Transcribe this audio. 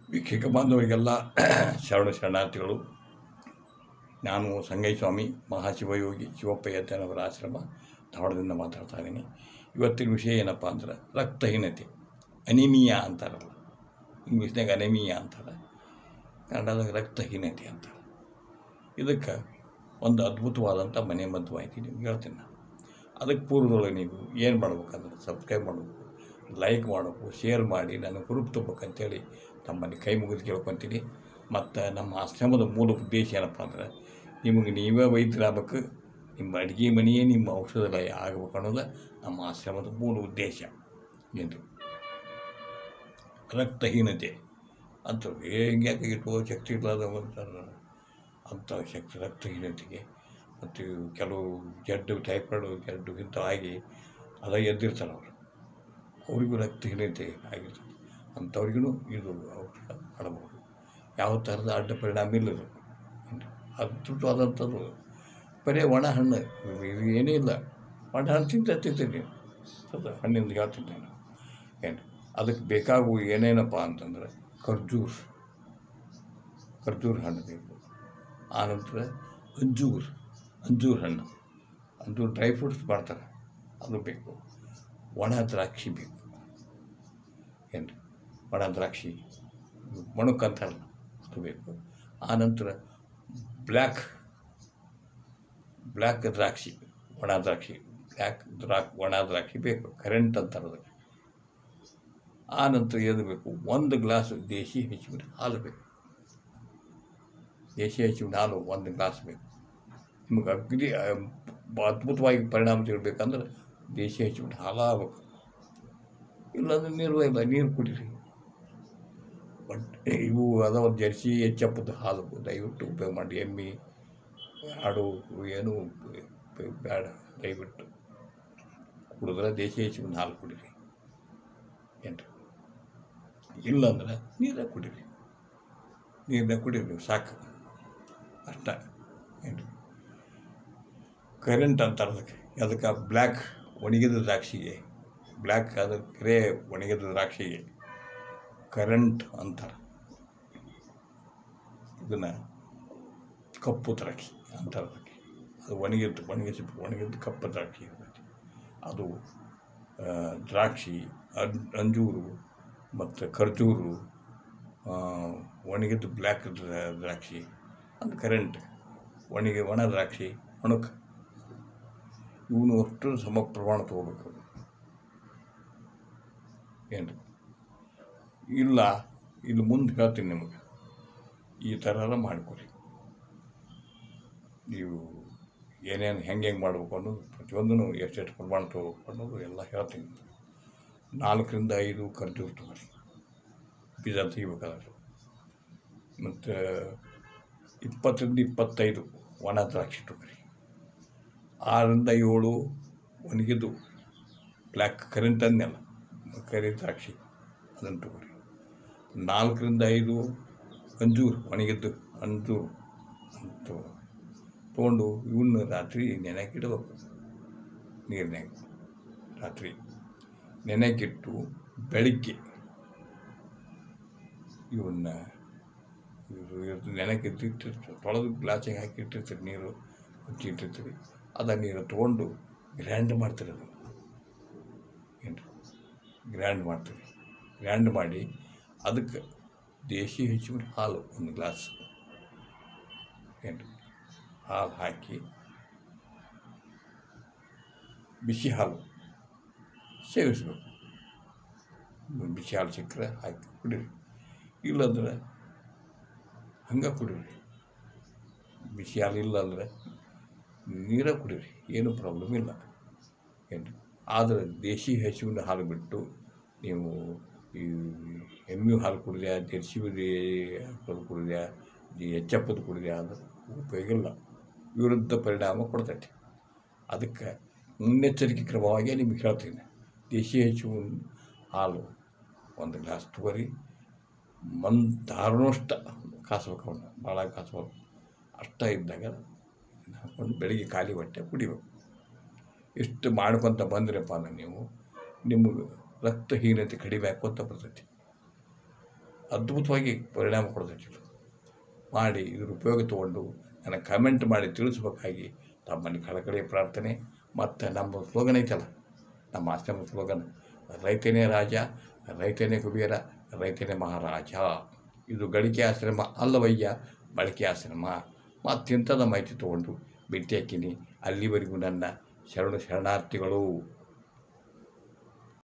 ವೀಕ್ಷಕ ಬಾಂಧವರಿಗೆಲ್ಲ ಶರಣ ಶರಣಾರ್ಥಿಗಳು ನಾನು ಸಂಗಯ್ಯಸ್ವಾಮಿ ಮಹಾಶಿವಯೋಗಿ ಶಿವಪ್ಪ ಯಜ್ಞನವರ ಆಶ್ರಮ ಧಾರವಾಡದಿಂದ ಮಾತಾಡ್ತಾ ಇದ್ದೀನಿ ಇವತ್ತಿನ ವಿಷಯ ಏನಪ್ಪ ಅಂದ್ರೆ ರಕ್ತಹೀನತೆ ಅನಿಮಿಯಾ ಅಂತಾರಲ್ಲ ಇಂಗ್ಲೀಷ್ನಾಗ ಅನಿಮಿಯಾ ಅಂತಾರೆ ಕನ್ನಡದಾಗ ರಕ್ತಹೀನತೆ ಅಂತಾರೆ ಇದಕ್ಕೆ ಒಂದು ಅದ್ಭುತವಾದಂಥ ಮನೆ ಮದ್ದು ಮಾಹಿತಿ ನಿಮ್ಗೆ ಹೇಳ್ತೀನಿ ನಾನು ಅದಕ್ಕೆ ಪೂರ್ವದೊಳಗೆ ನೀವು ಏನು ಮಾಡ್ಬೇಕಂದ್ರೆ ಸಬ್ಸ್ಕ್ರೈಬ್ ಮಾಡಬೇಕು ಲೈಕ್ ಮಾಡಬೇಕು ಶೇರ್ ಮಾಡಿ ನನಗೆ ಹುರುಪು ತುಂಬಬೇಕಂತೇಳಿ ತಮ್ಮಲ್ಲಿ ಕೈ ಮುಗಿದು ಕೇಳ್ಕೊತೀನಿ ಮತ್ತು ನಮ್ಮ ಆಶ್ರಮದ ಮೂಲ ಉದ್ದೇಶ ಏನಪ್ಪ ಅಂದ್ರೆ ನಿಮಗೆ ನೀವೇ ವೈದ್ಯರಾಗಬೇಕು ನಿಮ್ಮ ಅಡುಗೆ ಮನೆಯೇ ನಿಮ್ಮ ಔಷಧಾಲಯ ಆಗಬೇಕು ಅನ್ನೋದು ನಮ್ಮ ಆಶ್ರಮದ ಮೂಲ ಉದ್ದೇಶ ಏನು ರಕ್ತಹೀನತೆ ಅಂತ ಹೆಂಗೆ ಇಟ್ಟು ಶಕ್ತಿ ಇಲ್ಲದ ಅಂತಾರೆ ಅಂಥ ಶಕ್ತಿ ರಕ್ತಹೀನತೆಗೆ ಮತ್ತು ಕೆಲವು ಜಡ್ಡು ಟೈಫಾಯ್ಡು ಜಡ್ಡು ಇಂಥ ಆಗಿ ಅದ ಎದ್ದಿರ್ತಾರೆ ಅವರು ಅವರಿಗೂ ರಕ್ತಹೀನತೆ ಆಗಿರ್ತದೆ ಅಂಥವ್ರಿಗೂ ಇದು ಔಷಧ ಮಾಡಬಹುದು ಯಾವ ಥರದ ಅಡ್ಡ ಪರಿಣಾಮ ಇಲ್ಲದು ಅದ್ಭುತವಾದಂಥದ್ದು ಬರೀ ಒಣ ಹಣ್ಣು ಇದು ಏನೇ ಇಲ್ಲ ಒಣ ಹಣ್ಣು ತಿಂತ ತಿಂತೀನಿ ಹೌದಾ ಹಣ್ಣಿಂದ ಹೇಳ್ತೀನಿ ನಾನು ಏನು ಅದಕ್ಕೆ ಬೇಕಾಗುವ ಏನೇನಪ್ಪ ಅಂತಂದ್ರೆ ಖರ್ಜೂರ್ ಖರ್ಜೂರ್ ಹಣ್ಣು ಬೇಕು ಆನಂತರ ಅಂಜೂರ್ ಅಂಜೂರ್ ಹಣ್ಣು ಅಂಜೂರ್ ಡ್ರೈ ಫ್ರೂಟ್ಸ್ ಮಾಡ್ತಾರೆ ಅದು ಬೇಕು ಒಣ ದ್ರಾಕ್ಷಿ ಬೇಕು ಏನು ಒಣ ದ್ರಾಕ್ಷಿ ಮಣುಕಂತಾರಲ್ಲ ಅದು ಬೇಕು ಆನಂತರ ಬ್ಲ್ಯಾಕ್ ಬ್ಲ್ಯಾಕ್ ದ್ರಾಕ್ಷಿ ಒಣ ದ್ರಾಕ್ಷಿ ಬ್ಲ್ಯಾಕ್ ದ್ರಾಕ್ ಒಣ ದ್ರಾಕ್ಷಿ ಬೇಕು ಕರೆಂಟ್ ಅಂತಾರೆ ಅದಕ್ಕೆ ಆ ನಂತರ ಏನು ಬೇಕು ಒಂದು ಗ್ಲಾಸ್ ದೇಶಿ ಹೆಚ್ಚಿಬಿಟ್ಟು ಹಾಲು ಬೇಕು ದೇಶಿ ಹೆಚ್ಚಿಬಿಟ್ಟು ಹಾಲು ಒಂದು ಗ್ಲಾಸ್ ಬೇಕು ನಿಮಗೆ ಅಗ್ದಿ ಆ, ಬ- ಅದ್ಭುತವಾಗಿ ಪರಿಣಾಮ ತಿಳ್ಬೇಕಂದ್ರೆ ದೇಶಿ ಹೆಚ್ಚಿಬಿಟ್ಟು ಹಾಲು ಆಗ್ಬೇಕು ಇಲ್ಲಾಂದ್ರೆ ನೀರು ಇಲ್ಲ ನೀರು ಕುಡೀರಿ ಬಟ್ ಇವು ಅದಾವ ಜರ್ಸಿ ಎಚ್ಚಪ್ಪದ ಹಾಲು ದಯವಿಟ್ಟು ಉಪಯೋಗ ಮಾಡಿ ಎಮ್ಮೆ ಆಡು ಏನು ಬ- ಬೇಡ ದಯವಿಟ್ಟು ಕುಡಿದ್ರೆ ದೇಶಿ ಹೆಚ್ಚಿನ ಹಾಲು ಕುಡೀರಿ ಏನು ಇಲ್ಲಾಂದ್ರೆ ನೀರೇ ಕುಡೀರಿ ನೀರನ್ನ ಕುಡೀರಿ ನೀವು ಸಾಕು ಅಷ್ಟ ಏನು ಕರೆಂಟ್ ಅಂತಾರೆ ಅದಕ್ಕೆ ಅದಕ್ಕೆ ಬ್ಲ್ಯಾಕ್ ಒಣಗಿದ ದ್ರಾಕ್ಷಿಗೆ ಬ್ಲ್ಯಾಕ್ ಅದು ಗ್ರೇ ಒಣಗಿದ ದ್ರಾಕ್ಷಿಗೆ ಕರೆಂಟ್ ಅಂತಾರೆ ಇದನ್ನು ಕಪ್ಪು ದ್ರಾಕ್ಷಿ ಅಂತಾರೆ ಅದಕ್ಕೆ ಅದು ಒಣಗಿದ್ದು ಒಣಗಿಸಿ ಒಣಗಿದ್ದು ಕಪ್ಪು ದ್ರಾಕ್ಷಿ ಇರ್ತೈತಿ ಅದು ಆ, ದ್ರಾಕ್ಷಿ ಅನ್ ಅಂಜೂರು ಮತ್ತು ಖರ್ಜೂರು ಆ, ಒಣಗಿದ್ದು ಬ್ಲ್ಯಾಕ್ ದ್ರ- ದ್ರಾಕ್ಷಿ ಅದು ಕರೆಂಟ್ ಒಣಗಿ ಒಣ ದ್ರಾಕ್ಷಿ ಒಣಕ ಇವನು ಅಷ್ಟು ಸಮ ಪ್ರಮಾಣ ತೊಗೋಬೇಕು ಏನು ಇಲ್ಲ ಇಲ್ಲಿ ಮುಂದೆ ಹೇಳ್ತೀನಿ ನಿಮಗೆ ಈ ಥರ ಎಲ್ಲ ಮಾಡ್ಕೊರಿ ನೀವು ಏನೇನು ಹೆಂಗೆ ಹೆಂಗೆ ಮಾಡ್ಬೇಕು ಅನ್ನೋದು ಪ್ರತಿಯೊಂದೂ ಎಷ್ಟೆಷ್ಟು ಪ್ರಮಾಣ ತೊಗೋಬೇಕು ಅನ್ನೋದು ಎಲ್ಲ ಹೇಳ್ತೀನಿ ನಾಲ್ಕರಿಂದ ಐದು ಖರ್ಜೂರು ತೊಗೊರಿ ಬೀಜ ತೆಗಿಬೇಕಾದ್ರೆ ಮತ್ತು ಇಪ್ಪತ್ತರಿಂದ ಇಪ್ಪತ್ತೈದು ಒಣ ದ್ರಾಕ್ಷಿ ತೊಗೊರಿ ಆರರಿಂದ ಏಳು ಒಣಗಿದ್ದು ಬ್ಲ್ಯಾಕ್ ಕರೆಂಟ್ ಅಂದೆಲ್ಲ ಕರಿ ದ್ರಾಕ್ಷಿ ಅದನ್ನು ತಗೋರಿ ನಾಲ್ಕರಿಂದ ಐದು ಅಂಜೂರು ಒಣಗಿದ್ದು ಅಂಜೂರು ಅಂತ ತೊಗೊಂಡು ಇವನ್ನ ರಾತ್ರಿ ನೆನೆಕಿಡಬೇಕು ನೀರಿನಾಗ ರಾತ್ರಿ ನೆನೆಕಿಟ್ಟು ಬೆಳಿಗ್ಗೆ ಇವನ್ನ ಇವರು ಇವ್ರದ್ದು ನೆನೆಕಿದ್ದು ಇಟ್ಟಿರ್ತಾರೆ ತೊಳೆದು ಗ್ಲಾಸಿಗೆ ಹಾಕಿ ಇಟ್ಟಿರ್ತೀರಿ ನೀರು ಹಚ್ಚಿ ಇಟ್ಟಿರ್ತೀರಿ ಅದ ನೀರು ತೊಗೊಂಡು ಗ್ರ್ಯಾಂಡ್ ಮಾಡ್ತೀರಿ ಅದು ಏನು ಗ್ರ್ಯಾಂಡ್ ಮಾಡ್ತೀವಿ ಗ್ರ್ಯಾಂಡ್ ಮಾಡಿ ಅದಕ್ಕೆ ದೇಶಿ ಹೆಚ್ಚಿಬಿಟ್ಟು ಹಾಲು ಒಂದು ಗ್ಲಾಸ್ ಏನು ಹಾಲು ಹಾಕಿ ಬಿಸಿ ಹಾಲು ಸೇವಿಸ್ಬೇಕು ಬಿಸಿ ಹಾಲು ಸಿಕ್ಕರೆ ಹಾಕಿ ಕುಡೀರಿ ಇಲ್ಲಂದ್ರೆ ಹಂಗೆ ಕುಡೀರಿ ಬಿಸಿ ಹಾಲು ಇಲ್ಲ ಅಂದರೆ ನೀರೇ ಕುಡೀರಿ ಏನೂ ಪ್ರಾಬ್ಲಮ್ ಇಲ್ಲ ಏನು ಆದರೆ ದೇಶಿ ಹಸುವಿನ ಹಾಲು ಬಿಟ್ಟು ನೀವು ಈ ಎಮ್ಮೆ ಹಾಲು ಕುಡಿದ್ಯಾ ಜರ್ಸಿ ಹಾಕೋದು ಕುಡಿದ್ಯಾ ಈ ಎಚ್ಚಪ್ಪದು ಕುಡಿದ್ಯಾ ಅಂದ್ರೆ ಉಪಯೋಗ ಇಲ್ಲ ವಿರುದ್ಧ ಪರಿಣಾಮ ಕೊಡ್ತೈತಿ ಅದಕ್ಕೆ ಮುನ್ನೆಚ್ಚರಿಕೆ ಕ್ರಮವಾಗಿ ನಿಮಗೆ ಹೇಳ್ತೀನಿ ದೇಶಿ ಹಸುವಿನ ಹಾಲು ಒಂದು ಗ್ಲಾಸ್ ತಗೋರಿ ಮನ್ ದಾರುಣಷ್ಟ ಕಾಸ್ಬೇಕು ಅವನ್ನ ಭಾಳ ಕಾಸ್ಬೇಕು ಅಷ್ಟ ಇದ್ದಾಗ ಇದನ್ನ ಹಾಕ್ಕೊಂಡು ಬೆಳಿಗ್ಗೆ ಖಾಲಿ ಹೊಟ್ಟೆ ಕುಡಿಬೇಕು ಇಷ್ಟು ಮಾಡ್ಕೊತ ಬಂದ್ರಪ್ಪ ಅಂದ್ರೆ ನೀವು ನಿಮಗೆ ರಕ್ತಹೀನತೆ ಕಡಿಮೆ ಆಕ್ಕೊತ ಬರ್ತೈತಿ ಅದ್ಭುತವಾಗಿ ಪರಿಣಾಮ ಕೊಡ್ತೈತಿ ಇದು. ಮಾಡಿ ಇದ್ರ ಉಪಯೋಗ ತೊಗೊಂಡು ನನಗೆ ಕಮೆಂಟ್ ಮಾಡಿ ತಿಳಿಸ್ಬೇಕಾಗಿ ತಮ್ಮಲ್ಲಿ ಕಳಕಳಿಯ ಪ್ರಾರ್ಥನೆ ಮತ್ತು ನಮ್ಮ ಸ್ಲೋಗನ್ ಐತಲ್ಲ ನಮ್ಮ ಆಶ್ರಮ ಸ್ಲೋಗನ್ ರೈತನೇ ರಾಜ ರೈತನೇ ಕುಬೇರ ರೈತನೇ ಮಹಾರಾಜ ಇದು ಗಳಿಕೆ ಆಶ್ರಮ ಅಲ್ಲವಯ್ಯ ಬಳಕೆ ಆಶ್ರಮ ಮತ್ತಿಂಥದ ಮಾಹಿತಿ ತೊಗೊಂಡು ಭೇಟಿ ಹಾಕಿನಿ ಅಲ್ಲಿವರೆಗೂ ನನ್ನ ಶರಣು ಶರಣಾರ್ಥಿಗಳು